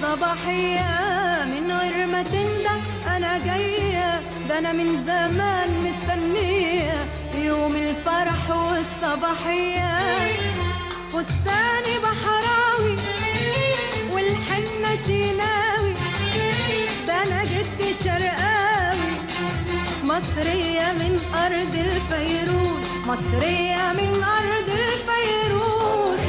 والصباحية من غير ما تنده أنا جاية ده أنا من زمان مستنية يوم الفرح والصباحية فستاني بحراوي والحنة سيناوي ده أنا جدي شرقاوي مصرية من أرض الفيروز مصرية من أرض الفيروز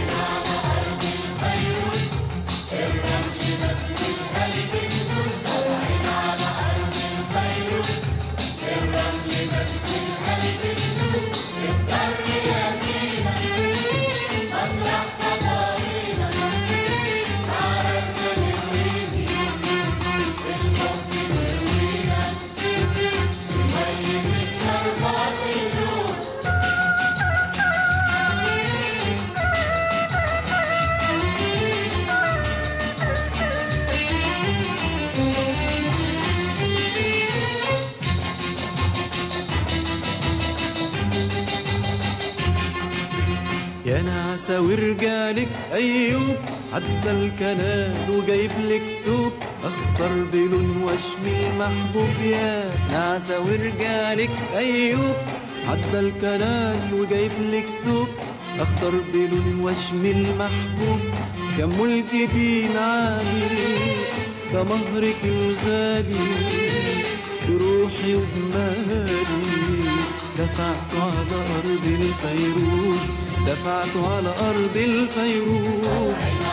يا نعسة ورجالك أيوب عدى الكنال وجايب لك توب أخضر بلون وشم المحبوب يا نعسة ورجالك أيوب عدى الكنال وجايب لك توب أخضر بلون وشم المحبوب كم الجبين عالي ده مهرك الغالي بروحي وبمالي دفعت على أرض الفيروز دفعت على أرض الفيروز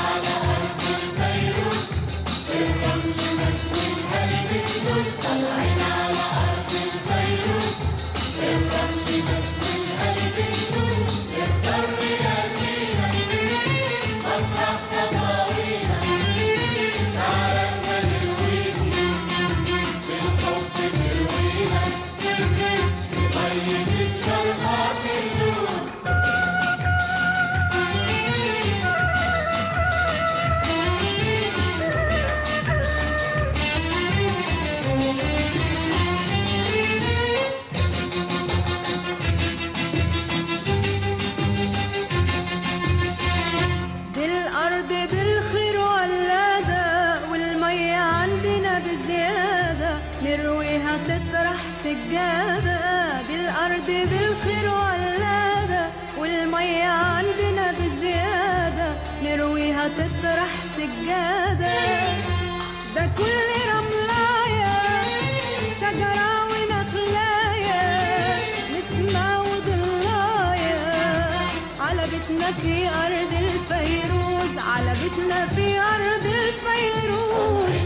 دي الأرض بالخير ولادة والمية عندنا بزيادة نرويها تطرح سجادة دي الأرض بالخير ولادة والمية عندنا بزيادة نرويها تطرح سجادة ده كل رملاية شجرة ونخلاية نسمة وضلاية على بيتنا في أرض الفيروز على بيتنا في أرض الفيروز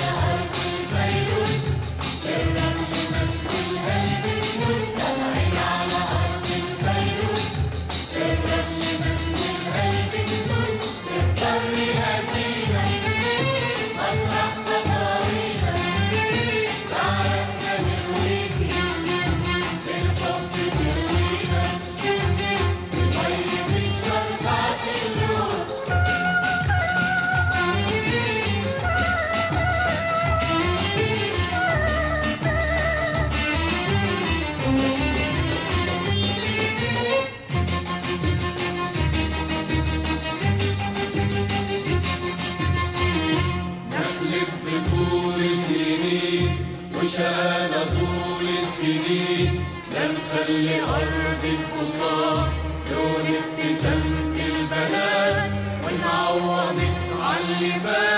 نحلف بطول السنين وشقانا طول السنين لا نخلي أرض البساط لون ابتسامة البنات ونعوضك عاللي فات